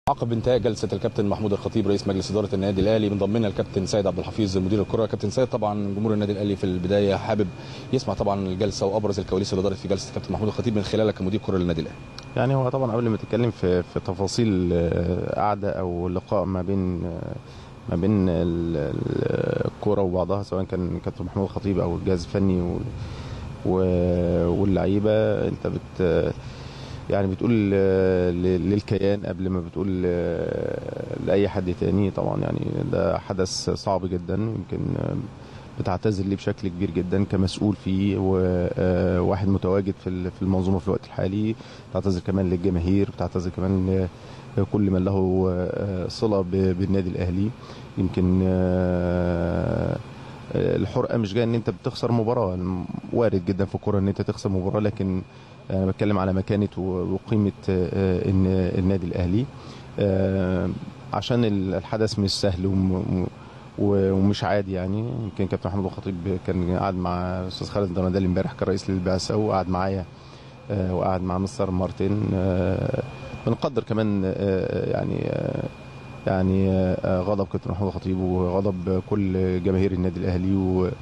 عقب انتهاء جلسه الكابتن محمود الخطيب رئيس مجلس اداره النادي الاهلي بنضم لنا الكابتن سيد عبد الحفيظ مدير الكره كابتن سيد طبعا جمهور النادي الاهلي في البدايه حابب يسمع طبعا الجلسه وابرز الكواليس اللي دارت في جلسه الكابتن محمود الخطيب من خلالك كمدير كره للنادي الاهلي يعني هو طبعا قبل ما تتكلم في في تفاصيل آه، قعده او لقاء ما بين آه، ما بين ال- ال- الكوره وبعضها سواء كان كابتن محمود الخطيب او الجهاز الفني و- و- واللعيبه انت بت يعني بتقول آه، ل- للكيان قبل ما بتقول آه، لاي حد تاني طبعا يعني ده حدث صعب جدا يمكن آه، بتعتذر ليه بشكل كبير جدا كمسؤول فيه وواحد متواجد في ال- في المنظومه في الوقت الحالي بتعتذر كمان للجماهير بتعتذر كمان لكل من له آه، صله ب- بالنادي الاهلي يمكن آه، آه، الحرقه مش جايه ان انت بتخسر مباراه وارد جدا في الكوره ان انت تخسر مباراه لكن انا بتكلم على مكانه و- وقيمه آه، الن- النادي الاهلي آه، عشان الحدث مش سهل وم- و- ومش عادي يعني يمكن كابتن محمود الخطيب كان قاعد مع الاستاذ خالد الدرندلي امبارح كرئيس للبعثه وقعد معايا آه، وقعد مع مستر مارتن آه، بنقدر كمان آه، يعني آه، يعني آه، غضب كابتن محمود الخطيب وغضب كل جماهير النادي الاهلي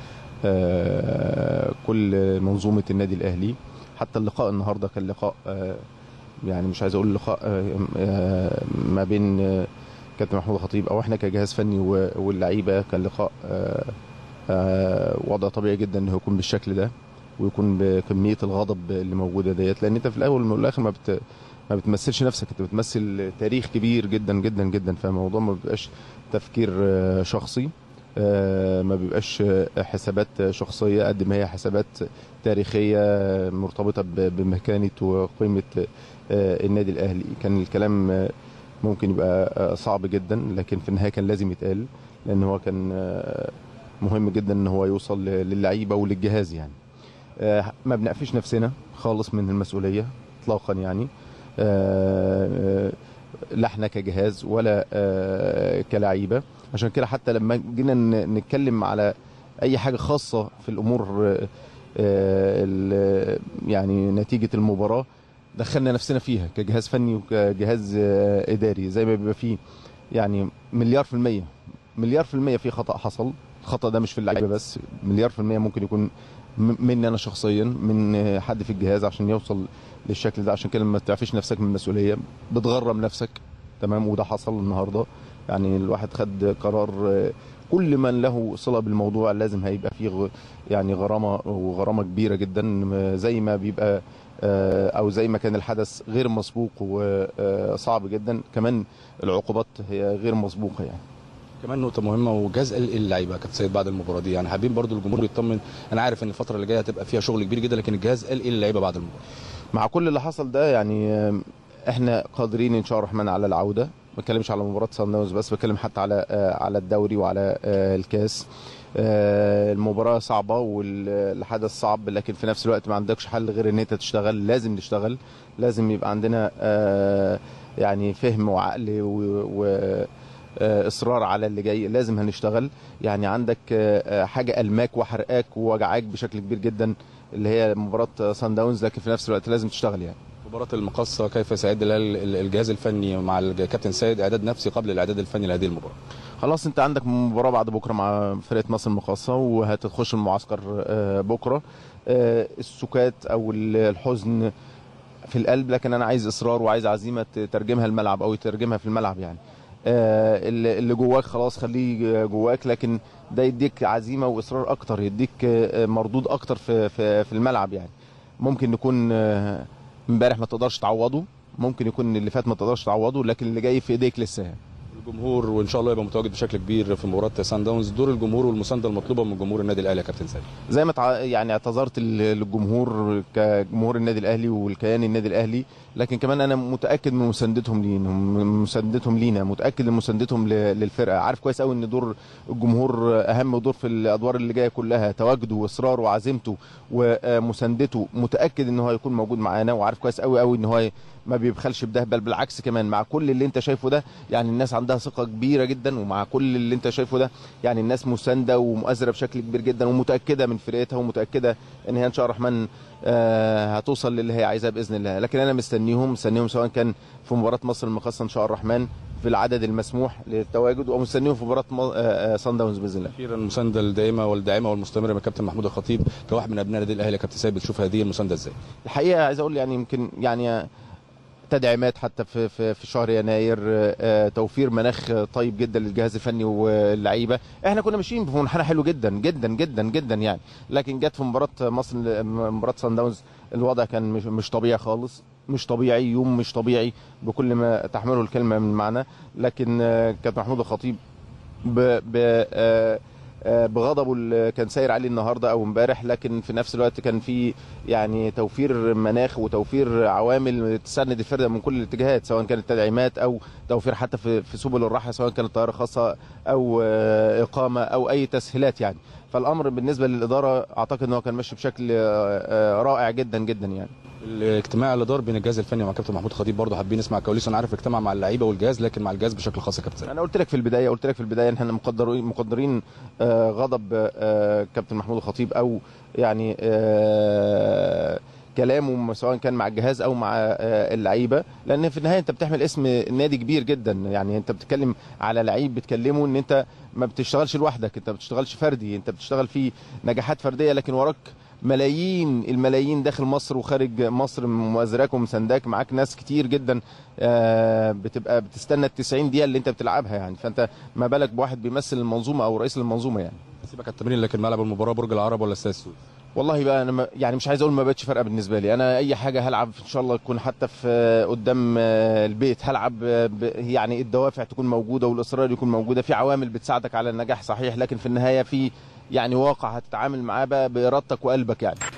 وكل منظومه النادي الاهلي حتى اللقاء النهارده كان لقاء آه، يعني مش عايز اقول لقاء آه، آه، ما بين آه، كابتن محمود الخطيب او احنا كجهاز فني و- واللعيبه كان لقاء آه، آه، وضع طبيعي جدا انه يكون بالشكل ده ويكون بكميه الغضب اللي موجوده ديت لان انت في الاول والاخر ما بت ما بتمثلش نفسك انت بتمثل تاريخ كبير جدا جدا جدا فالموضوع ما بيبقاش تفكير آه، شخصي آه، ما بيبقاش آه، حسابات شخصيه قد ما هي حسابات تاريخيه مرتبطه ب- بمكانه وقيمه آه، النادي الاهلي كان الكلام آه، ممكن يبقى آه، صعب جدا لكن في النهايه كان لازم يتقال لان هو كان آه، مهم جدا ان هو يوصل ل- للعيبه وللجهاز يعني آه، ما بنقفش نفسنا خالص من المسؤوليه اطلاقا يعني آه، آه، لا احنا كجهاز ولا آه، كلعيبه عشان كده حتى لما جينا ن- نتكلم على اي حاجه خاصه في الامور آه، آه، ال- يعني نتيجه المباراه دخلنا نفسنا فيها كجهاز فني وكجهاز آه، اداري زي ما بيبقى فيه يعني مليار في المية مليار في المية في خطأ حصل الخطأ ده مش في اللعيبة بس مليار في المية ممكن يكون م- مني أنا شخصيا من آه، حد في الجهاز عشان يوصل للشكل ده عشان كده ما تعفيش نفسك من المسؤولية بتغرم نفسك تمام وده حصل النهاردة يعني الواحد خد قرار آه، كل من له صلة بالموضوع لازم هيبقى فيه غ- يعني غرامة وغرامة كبيرة جدا آه، زي ما بيبقى آه، او زي ما كان الحدث غير مسبوق وصعب جدا كمان العقوبات هي غير مسبوقه يعني كمان نقطة مهمة وجاز ال- اللعيبة كابتن سيد بعد المباراة دي يعني حابين برضو الجمهور يطمن أنا عارف إن الفترة اللي جاية هتبقى فيها شغل كبير جدا لكن الجهاز قال إيه للعيبة بعد المباراة؟ مع كل اللي حصل ده يعني آه، احنا قادرين ان شاء الله الرحمن على العوده ما بتكلمش على مباراه سان داونز بس بتكلم حتى على آه، على الدوري وعلى آه، الكاس آه، المباراه صعبه والحدث صعب لكن في نفس الوقت ما عندكش حل غير ان انت تشتغل لازم نشتغل لازم يبقى عندنا آه، يعني فهم وعقل و, و آه، اصرار على اللي جاي لازم هنشتغل يعني عندك آه، آه، حاجه الماك وحرقاك ووجعاك بشكل كبير جدا اللي هي مباراه سان داونز لكن في نفس الوقت لازم تشتغل يعني مباراة المقصة كيف سيعد لها ال- ال- الجهاز الفني مع الكابتن سيد إعداد نفسي قبل الإعداد الفني لهذه المباراة؟ خلاص انت عندك مباراه بعد بكره مع فرقه مصر المقاصه وهتخش المعسكر آه، بكره آه، السكات او ال- الحزن في القلب لكن انا عايز اصرار وعايز عزيمه تترجمها الملعب او يترجمها في الملعب يعني آه، اللي اللي جواك خلاص خليه جواك لكن ده يديك عزيمه واصرار اكتر يديك آه، مردود اكتر في في في الملعب يعني ممكن نكون آه، امبارح ما تقدرش تعوضه ممكن يكون اللي فات ما تقدرش تعوضه لكن اللي جاي في ايديك لسه يعني. الجمهور وإن شاء الله يبقى متواجد بشكل كبير في مباراة سان داونز دور الجمهور والمساندة المطلوبة من جمهور النادي الأهلي يا كابتن سيد زي ما تع... يعني اعتذرت لل- للجمهور كجمهور النادي الاهلي والكيان النادي الاهلي لكن كمان انا متاكد من مساندتهم لينا من مساندتهم لينا متاكد من مساندتهم ل... للفرقه عارف كويس قوي ان دور الجمهور اهم دور في الادوار اللي جايه كلها تواجده واصراره وعزيمته ومساندته متاكد ان هو هيكون موجود معانا وعارف كويس قوي قوي ان هو ما بيبخلش بده بل بالعكس كمان مع كل اللي انت شايفه ده يعني الناس عندها ثقه كبيره جدا ومع كل اللي انت شايفه ده يعني الناس مسانده ومؤثره بشكل كبير جدا ومتاكده من فرقتها ومتاكده ان هي ان شاء الله الرحمن آه، هتوصل للي هي عايزاه باذن الله لكن انا مستنيهم مستنيهم سواء كان في مباراه مصر المقاصه ان شاء الرحمن في العدد المسموح للتواجد ومستنيهم في مباراه م- آه، آه، صن داونز باذن الله اخيرا المسانده الدائمه والداعمه والمستمره من كابتن محمود الخطيب كواحد من ابناء النادي الاهلي يا كابتن سيد بتشوف هذه المسانده ازاي؟ الحقيقه عايز اقول يعني يمكن يعني تدعيمات حتى في في في شهر يناير آه، توفير مناخ طيب جدا للجهاز الفني واللعيبه احنا كنا ماشيين في منحنى حلو جدا جدا جدا جدا يعني لكن جت في مباراه مصر مباراه سان داونز الوضع كان مش مش طبيعي خالص مش طبيعي يوم مش طبيعي بكل ما تحمله الكلمه من معنى لكن آه، كابتن محمود الخطيب ب ب آه، آه، بغضبه اللي كان ساير عليه النهارده او امبارح لكن في نفس الوقت كان في يعني توفير مناخ وتوفير عوامل تساند الفرقه من كل الاتجاهات سواء كانت تدعيمات او توفير حتى في في سبل الراحه سواء كانت طياره خاصه او آه، اقامه او اي تسهيلات يعني فالامر بالنسبه للاداره اعتقد ان هو كان ماشي بشكل آه، آه، رائع جدا جدا يعني الاجتماع اللي دار بين الجهاز الفني ومع كابتن محمود الخطيب برضه حابين نسمع كواليس انا عارف اجتمع مع اللعيبه والجهاز لكن مع الجهاز بشكل خاص يا كابتن سيد. انا قلت لك في البدايه قلت لك في البدايه ان احنا مقدرين مقدرين آه، غضب آه، كابتن محمود الخطيب او يعني آه، كلامه سواء كان مع الجهاز او مع آه، اللعيبه لان في النهايه انت بتحمل اسم نادي كبير جدا يعني انت بتتكلم على لعيب بتكلمه ان انت ما بتشتغلش لوحدك انت ما بتشتغلش فردي انت بتشتغل في نجاحات فرديه لكن وراك ملايين الملايين داخل مصر وخارج مصر مؤازراك ومسانداك معاك ناس كتير جدا آه، بتبقى بتستنى ال 90 دقيقه اللي انت بتلعبها يعني فانت ما بالك بواحد بيمثل المنظومه او رئيس المنظومه يعني سيبك على التمرين لكن ملعب المباراه برج العرب ولا استاد السويس؟ والله بقى انا ما- يعني مش عايز اقول ما بقتش فارقه بالنسبه لي انا اي حاجه هلعب ان شاء الله تكون حتى في قدام آه، البيت هلعب آه، ب- يعني الدوافع تكون موجوده والاصرار يكون موجوده في عوامل بتساعدك على النجاح صحيح لكن في النهايه في يعني واقع هتتعامل معاه بقى بارادتك وقلبك يعني